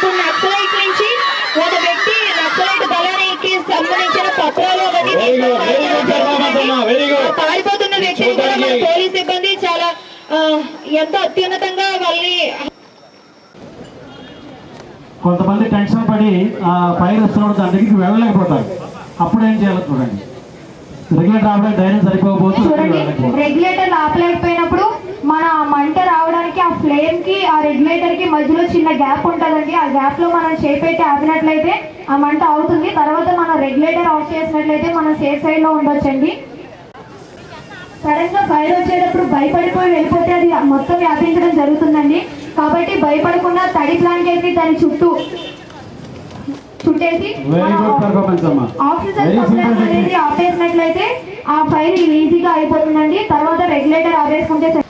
ఇప్పుడు నక్సలైట్ నుంచి ఒక వ్యక్తి నక్సలైట్ దళానికి సంబంధించిన పత్రాలు ఒకటి Very good, very good performance అమ్మా, very good. పారిపోతున్న వ్యక్తిని కూడా మన చూడడానికి- పోలీస్ సిబ్బంది చాలా ఆ, ఎంతో అత్యున్నతంగా వాళ్ళని కొంతమంది టెన్షన్ పడి ఆ ఫైర్ వస్తున్నప్పుడు దాని దగ్గరికి వెళ్ళలేకపోతారు అప్పుడు ఏం చేయాలో చూడండి రెగ్యులేటర్ ఆపడానికి ధైర్యం సరిపోకపోతే చూడండి వెళ్ళలేకపోతారు రెగ్యులేటర్ ఆపలేకపోయినప్పుడు మన మంట రావడానికి ఆ ఫ్లేమ్ కి ఆ రెగ్యులేటర్ కి మధ్యలో చిన్న గ్యాప్ ఉంటుందండి ఆ గ్యాప్ లో మనం చేపెట్టి ఆపినట్లయితే ఆ మంట అవుతుంది తర్వాత మనం రెగ్యులేటర్ ఆఫ్ చేసినట్లయితే మనం సేఫ్ సైడ్ లో ఉండొచ్చండి సడన్ గా ఫైర్ వచ్చేటప్పుడు భయపడిపోయి వెళ్ళిపోతే అది మొత్తం వ్యాపించడం జరుగుతుందండి కాబట్టి భయపడకుండా తడి బ్లాంకెట్ ని దాని చుట్టూ చుట్టేసి వెరీ గుడ్ పర్ఫార్మెన్స్ అమ్మా ఆక్సిజన్ వెరీ సప్లై సింపుల్ అనేది ఆపేసినట్లయితే ఆ ఫైర్ ఈజీగా అయిపోతుందండి తర్వాత రెగ్యులేటర్ ఆపేసుకుంటే సరి-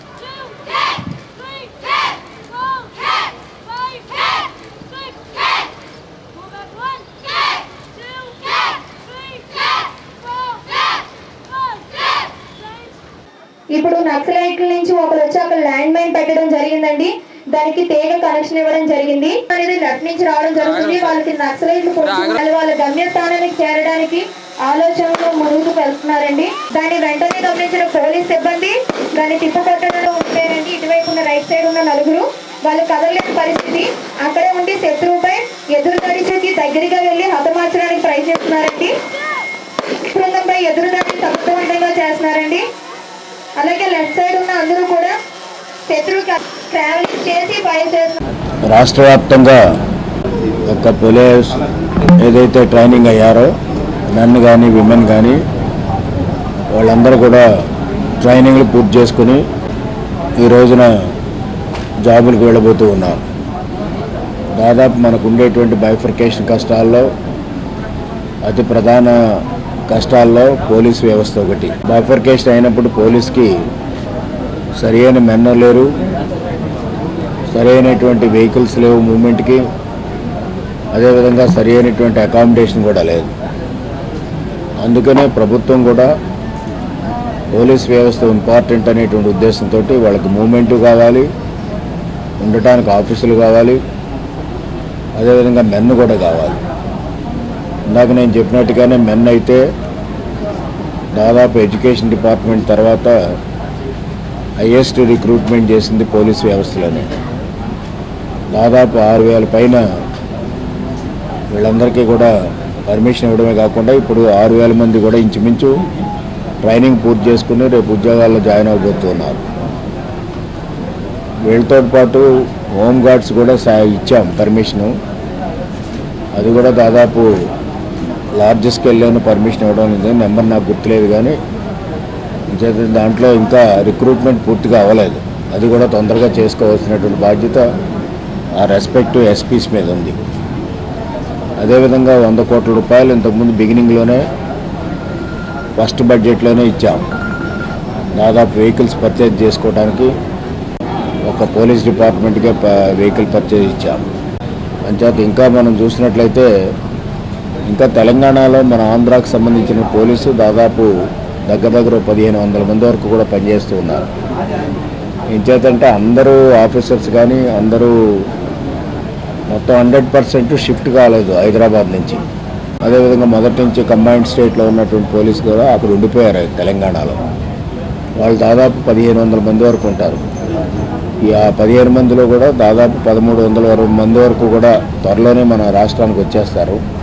ఇప్పుడు నక్సలైట్ల నుంచి ఒకరు వచ్చి అక్కడ ల్యాండ్ మైన్ పెట్టడం జరిగిందండి దానికి తీగ కనెక్షన్ ఇవ్వడం జరిగింది అనేది లెఫ్ట్ నుంచి రావడం జరుగుతుంది వాళ్ళకి నక్సలైట్లు పొడిచి వాళ్ళు వాళ్ళ గమ్యస్థానానికి చేరడానికి ఆలోచనలో మునుగుతూ వెళ్తున్నారండి దాన్ని వెంటనే గమనించిన పోలీస్ సిబ్బంది దాన్ని తిప్పుకొట్టడంలో ఉంటేనండి ఇటువైపు ఉన్న రైట్ సైడ్ ఉన్న నలుగురు వాళ్ళు కదలలేని పరిస్థితి అక్కడే ఉండి శత్రువుపై ఎదురు దాడికి దగ్గరగా వెళ్లి హతమార్చడానికి ప్రయత్నిస్తున్నారండి బృందంపై ఎదురుదాడిని సమర్థవంతంగా చేస్తున్నారండి అలాగే లెఫ్ట్ సైడ్ ఉన్న అందరూ కూడా శత్రువు ట్రావెలింగ్ చేసి ఫైర్ చేస్తున్నారు రాష్ట్ర వ్యాప్తంగా ఒక పోలీస్ ఏదైతే ట్రైనింగ్ అయ్యారో మెన్ కానీ విమెన్ కానీ వాళ్ళందరూ కూడా ట్రైనింగ్లు పూర్తి చేసుకుని ఈ రోజున జాబులకు వెళ్ళబోతూ ఉన్నారు దాదాపు మనకు ఉండేటువంటి బైఫర్కేషన్ కష్టాల్లో అతి ప్రధాన కష్టాల్లో పోలీస్ వ్యవస్థ ఒకటి బైఫర్కేషన్ అయినప్పుడు పోలీస్కి సరైన మెన్న లేరు సరైనటువంటి వెహికల్స్ లేవు మూమెంట్కి అదేవిధంగా సరి అయినటువంటి అకామిడేషన్ కూడా లేదు అందుకనే ప్రభుత్వం కూడా పోలీస్ వ్యవస్థ ఇంపార్టెంట్ అనేటువంటి ఉద్దేశంతో వాళ్ళకి మూమెంట్ కావాలి ఉండటానికి ఆఫీసులు కావాలి అదేవిధంగా మెన్ కూడా కావాలి ఇందాక నేను చెప్పినట్టుగానే మెన్ అయితే దాదాపు ఎడ్యుకేషన్ డిపార్ట్మెంట్ తర్వాత హైయెస్ట్ రిక్రూట్మెంట్ చేసింది పోలీస్ వ్యవస్థలోనే దాదాపు ఆరు వేల పైన వీళ్ళందరికీ కూడా పర్మిషన్ ఇవ్వడమే కాకుండా ఇప్పుడు ఆరు వేల మంది కూడా ఇంచుమించు ట్రైనింగ్ పూర్తి చేసుకుని రేపు ఉద్యోగాల్లో జాయిన్ అవబోతున్నారు వీళ్ళతో పాటు హోమ్ గార్డ్స్ కూడా సా- ఇచ్చాం పర్మిషను అది కూడా దాదాపు లార్జ్ స్కేల్లోనే పర్మిషన్ ఇవ్వడం లేదు నెంబర్ నాకు గుర్తులేదు కానీ ఇంకేత దాంట్లో ఇంకా రిక్రూట్మెంట్ పూర్తిగా అవ్వలేదు అది కూడా తొందరగా చేసుకోవాల్సినటువంటి బాధ్యత ఆ రెస్పెక్ట్ ఎస్పీస్ మీద ఉంది అదేవిధంగా వంద కోట్ల రూపాయలు ఇంతకుముందు బిగినింగ్లోనే ఫస్ట్ బడ్జెట్లోనే ఇచ్చాం దాదాపు వెహికల్స్ పర్చేజ్ చేసుకోవడానికి ఒక పోలీస్ డిపార్ట్మెంట్కే వెహికల్ పర్చేజ్ ఇచ్చాం అంచేత ఇంకా మనం చూసినట్లయితే ఇంకా తెలంగాణలో మన ఆంధ్రాకు సంబంధించిన పోలీసు దాదాపు దగ్గర దగ్గర పదిహేను వందల మంది వరకు కూడా పనిచేస్తూ ఉన్నారు ఇంచేతంటే అందరూ ఆఫీసర్స్ కానీ అందరూ మొత్తం హండ్రెడ్ పర్సెంట్ షిఫ్ట్ కాలేదు హైదరాబాద్ నుంచి అదేవిధంగా మొదటి నుంచి కంబైన్డ్ స్టేట్లో ఉన్నటువంటి పోలీసు కూడా అక్కడ ఉండిపోయారు తెలంగాణలో వాళ్ళు దాదాపు పదిహేను వందల మంది వరకు ఉంటారు ఈ ఆ పదిహేను మందిలో కూడా దాదాపు పదమూడు వందల వరకు మంది వరకు కూడా త్వరలోనే మన రాష్ట్రానికి వచ్చేస్తారు